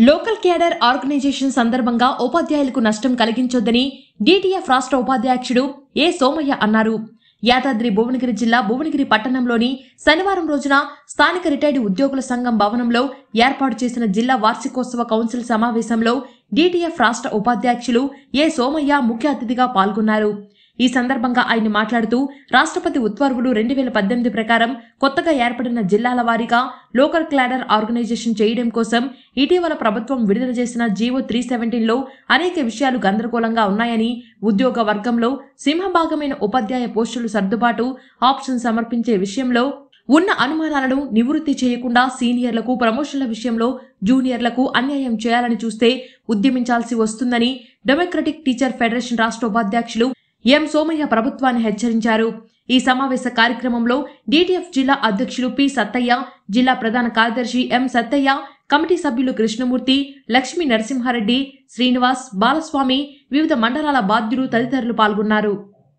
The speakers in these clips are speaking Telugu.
లోకల్ క్యాడర్ ఆర్గనైజేషన్ సందర్భంగా ఉపాధ్యాయులకు నష్టం కలిగించొద్దని డీటీఎఫ్ రాష్ట్ర ఉపాధ్యక్షుడు ఏ సోమయ్య అన్నారు యాదాద్రి భువనగిరి జిల్లా భువనగిరి పట్టణంలోని శనివారం రోజున స్థానిక రిటైర్డ్ ఉద్యోగుల సంఘం భవనంలో ఏర్పాటు చేసిన జిల్లా వార్షికోత్సవ కౌన్సిల్ సమావేశంలో డీటీఎఫ్ రాష్ట్ర ఉపాధ్యక్షులు ఏ సోమయ్య ముఖ్య అతిథిగా పాల్గొన్నారు ఈ సందర్భంగా ఆయన మాట్లాడుతూ రాష్ట్రపతి ఉత్తర్వులు రెండు వేల పద్దెనిమిది ప్రకారం కొత్తగా ఏర్పడిన జిల్లాల వారీగా లోకల్ క్లాడర్ ఆర్గనైజేషన్ చేయడం కోసం ఇటీవల ప్రభుత్వం విడుదల చేసిన జీవో త్రీ సెవెంటీన్లో అనేక విషయాలు గందరగోళంగా ఉన్నాయని ఉద్యోగ వర్గంలో సింహభాగమైన ఉపాధ్యాయ పోస్టులు సర్దుబాటు ఆప్షన్ సమర్పించే విషయంలో ఉన్న అనుమానాలను నివృత్తి చేయకుండా సీనియర్లకు ప్రమోషన్ల విషయంలో జూనియర్లకు అన్యాయం చేయాలని చూస్తే ఉద్యమించాల్సి వస్తుందని డెమోక్రటిక్ టీచర్ ఫెడరేషన్ రాష్ట్ర ఉపాధ్యక్షులు ఎం సోమయ్య ప్రభుత్వాన్ని హెచ్చరించారు ఈ సమావేశ కార్యక్రమంలో డీటీఎఫ్ జిల్లా అధ్యక్షులు పి సత్తయ్య జిల్లా ప్రధాన కార్యదర్శి ఎం సత్తయ్య కమిటీ సభ్యులు కృష్ణమూర్తి లక్ష్మీ నరసింహారెడ్డి శ్రీనివాస్ బాలస్వామి వివిధ మండలాల బాధ్యులు తదితరులు పాల్గొన్నారు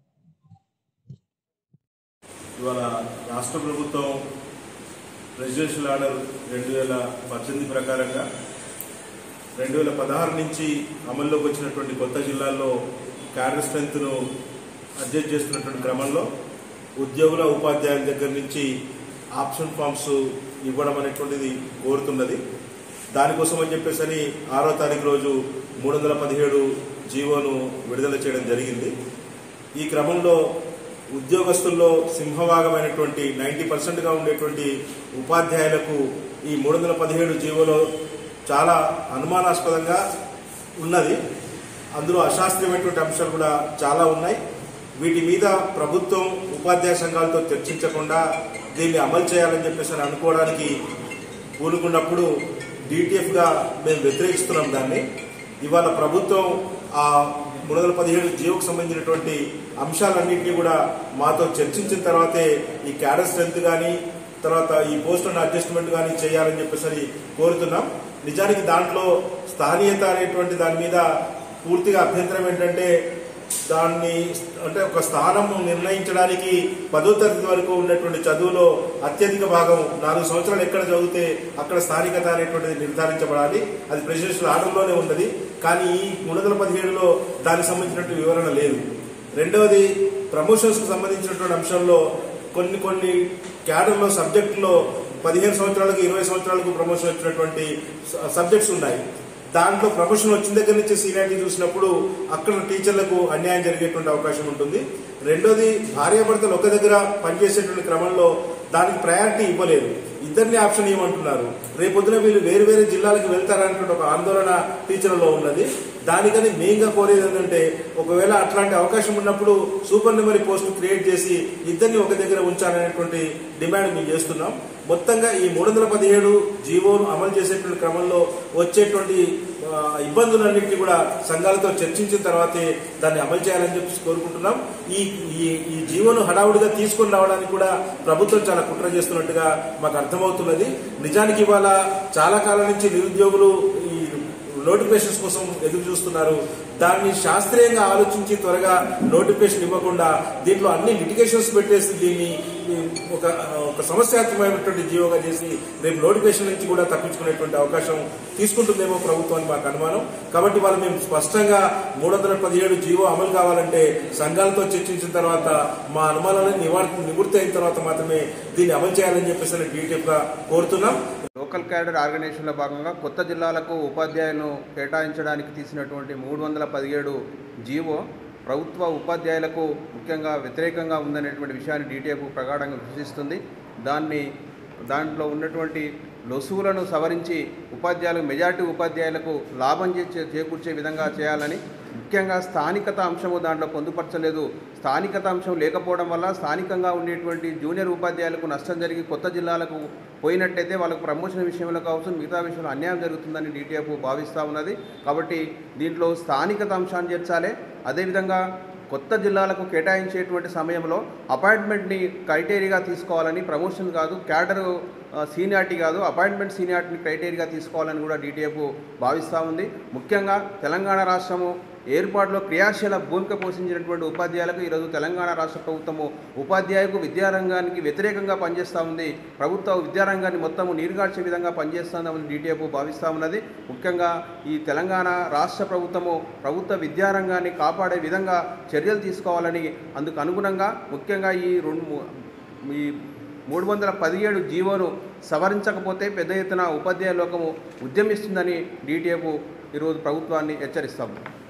ఇవాళ రాష్ట్ర ప్రభుత్వం ప్రెసిడెన్షియల్ ఆర్డర్ రెండు వేల పద్దెనిమిది ప్రకారంగా రెండు వేల పదహారు నుంచి అమల్లోకి వచ్చినటువంటి కొత్త జిల్లాల్లో క్యాడర్ స్ట్రెంత్ను అడ్జస్ట్ చేస్తున్నటువంటి క్రమంలో ఉద్యోగుల ఉపాధ్యాయుల దగ్గర నుంచి ఆప్షన్ ఫామ్స్ ఇవ్వడం అనేటువంటిది కోరుతున్నది దానికోసం అని చెప్పేసి అని ఆరో తారీఖు రోజు మూడు వందల పదిహేడు జీవోను విడుదల చేయడం జరిగింది ఈ క్రమంలో ఉద్యోగస్తుల్లో సింహభాగమైనటువంటి నైంటీ పర్సెంట్గా ఉండేటువంటి ఉపాధ్యాయులకు ఈ మూడు వందల పదిహేడు జీవోలో చాలా అనుమానాస్పదంగా ఉన్నది అందులో అశాస్త్రీయమైనటువంటి అంశాలు కూడా చాలా ఉన్నాయి వీటి మీద ప్రభుత్వం ఉపాధ్యాయ సంఘాలతో చర్చించకుండా దీన్ని అమలు చేయాలని చెప్పేసి అని అనుకోవడానికి పూనుకున్నప్పుడు డీటీఎఫ్గా మేము వ్యతిరేకిస్తున్నాం దాన్ని ఇవాళ ప్రభుత్వం ఆ మూడు వందల పదిహేడు జీవోకు సంబంధించినటువంటి అంశాలన్నింటినీ కూడా మాతో చర్చించిన తర్వాతే ఈ క్యాడర్ స్ట్రెంత్ కానీ తర్వాత ఈ పోస్ట్ అడ్జస్ట్మెంట్ కానీ చేయాలని చెప్పేసి అని కోరుతున్నాం నిజానికి దాంట్లో స్థానియత అనేటువంటి దాని మీద పూర్తిగా అభ్యంతరం ఏంటంటే దాన్ని అంటే ఒక స్థానం నిర్ణయించడానికి పదో తరగతి వరకు ఉన్నటువంటి చదువులో అత్యధిక భాగం నాలుగు సంవత్సరాలు ఎక్కడ చదివితే అక్కడ స్థానికత అనేటువంటిది నిర్ధారించబడాలి అది ప్రెసిడెన్షియల్ ఆర్డర్లోనే ఉన్నది కానీ ఈ మూడు వందల పదిహేడులో దానికి సంబంధించినటువంటి వివరణ లేదు రెండవది ప్రమోషన్స్ కు సంబంధించినటువంటి అంశంలో కొన్ని కొన్ని క్యాడర్లో సబ్జెక్టులో పదిహేను సంవత్సరాలకు ఇరవై సంవత్సరాలకు ప్రమోషన్ వచ్చినటువంటి సబ్జెక్ట్స్ ఉన్నాయి దాంట్లో ప్రమోషన్ వచ్చిన దగ్గర నుంచి సీనియారిటీ చూసినప్పుడు అక్కడ టీచర్లకు అన్యాయం జరిగేటువంటి అవకాశం ఉంటుంది రెండోది భార్యాభర్తలు ఒక దగ్గర పనిచేసేటువంటి క్రమంలో దానికి ప్రయారిటీ ఇవ్వలేదు ఇద్దరిని ఆప్షన్ ఇవ్వమంటున్నారు రేపొద్దున వీళ్ళు వేరు వేరే జిల్లాలకు వెళ్తారనేటువంటి ఒక ఆందోళన టీచర్లలో ఉన్నది దానికని మెయిన్గా కోరేది ఏంటంటే ఒకవేళ అట్లాంటి అవకాశం ఉన్నప్పుడు సూపర్ నెమరీ పోస్ట్ క్రియేట్ చేసి ఇద్దరిని ఒక దగ్గర ఉంచాలనేటువంటి డిమాండ్ మేము చేస్తున్నాం మొత్తంగా ఈ మూడు వందల పదిహేడు జీవోను అమలు చేసేటువంటి క్రమంలో వచ్చేటువంటి ఆ, ఇబ్బందులన్నింటినీ కూడా సంఘాలతో చర్చించిన తర్వాతే దాన్ని అమలు చేయాలని చెప్పి కోరుకుంటున్నాం ఈ ఈ ఈ జీవోను హడావుడిగా తీసుకొని రావడానికి కూడా ప్రభుత్వం చాలా కుట్ర చేస్తున్నట్టుగా మాకు అర్థమవుతున్నది నిజానికి ఇవాళ చాలా కాలం నుంచి నిరుద్యోగులు ఈ నోటిఫికేషన్స్ కోసం ఎదురు చూస్తున్నారు దాన్ని శాస్త్రీయంగా ఆలోచించి త్వరగా నోటిఫికేషన్ ఇవ్వకుండా దీంట్లో అన్ని లిటిగేషన్స్ పెట్టేసి దీన్ని ఈ, ఒక ఒక సమస్యాత్మకమైనటువంటి జీవోగా చేసి రేపు నోటిఫికేషన్ నుంచి కూడా తప్పించుకునేటువంటి అవకాశం తీసుకుంటుందేమో ప్రభుత్వానికి మాకు అనుమానం కాబట్టి వాళ్ళు మేము స్పష్టంగా మూడు వందల పదిహేడు జీవో అమలు కావాలంటే సంఘాలతో చర్చించిన తర్వాత మా అనుమానాలను నివారణ నివృత్తి అయిన తర్వాత మాత్రమే దీన్ని అమలు చేయాలని చెప్పేసి డీటెయిల్ గా కోరుతున్నాం లోకల్ క్యాడర్ ఆర్గనైజేషన్లో భాగంగా కొత్త జిల్లాలకు ఉపాధ్యాయులను కేటాయించడానికి తీసినటువంటి మూడు వందల పదిహేడు జీవో ప్రభుత్వ ఉపాధ్యాయులకు ముఖ్యంగా వ్యతిరేకంగా ఉందనేటువంటి విషయాన్ని డీటీఎఫ్ ప్రగాఢంగా విశ్వసిస్తుంది దాన్ని దాంట్లో ఉన్నటువంటి లొసుగులను సవరించి ఉపాధ్యాయులకు మెజార్టీ ఉపాధ్యాయులకు లాభం చే- చేకూర్చే విధంగా చేయాలని ముఖ్యంగా స్థానికత అంశము దాంట్లో పొందుపరచలేదు స్థానికత అంశం లేకపోవడం వల్ల స్థానికంగా ఉండేటువంటి జూనియర్ ఉపాధ్యాయులకు నష్టం జరిగి కొత్త జిల్లాలకు పోయినట్టయితే వాళ్ళకు ప్రమోషన్ విషయంలో కావచ్చు మిగతా విషయంలో అన్యాయం జరుగుతుందని డీటీఎఫ్ భావిస్తూ ఉన్నది కాబట్టి దీంట్లో స్థానికత అంశాన్ని చేర్చాలి అదేవిధంగా కొత్త జిల్లాలకు కేటాయించేటువంటి సమయంలో అపాయింట్మెంట్ని క్రైటీరియాగా తీసుకోవాలని ప్రమోషన్ కాదు క్యాడర్ సీనియారిటీ కాదు అపాయింట్మెంట్ సీనియారిటీని క్రైటీరియాగా తీసుకోవాలని కూడా డీటీఎఫ్ భావిస్తూ ఉంది ముఖ్యంగా తెలంగాణ రాష్ట్రము ఏర్పాటులో క్రియాశీల భూమిక పోషించినటువంటి ఉపాధ్యాయులకు ఈరోజు తెలంగాణ రాష్ట్ర ప్రభుత్వము ఉపాధ్యాయులకు విద్యారంగానికి వ్యతిరేకంగా పనిచేస్తూ ఉంది ప్రభుత్వ విద్యారంగాన్ని మొత్తము నీరుగార్చే విధంగా పనిచేస్తుందని డిటిఎఫ్ భావిస్తూ ఉన్నది ముఖ్యంగా ఈ తెలంగాణ రాష్ట్ర ప్రభుత్వము ప్రభుత్వ విద్యారంగాన్ని కాపాడే విధంగా చర్యలు తీసుకోవాలని అందుకు అనుగుణంగా ముఖ్యంగా ఈ రెండు మూ- ఈ మూడు వందల పదిహేడు జీవోను సవరించకపోతే పెద్ద ఎత్తున ఉపాధ్యాయ లోకము ఉద్యమిస్తుందని డిటిఎఫ్ ఈరోజు ప్రభుత్వాన్ని హెచ్చరిస్తాము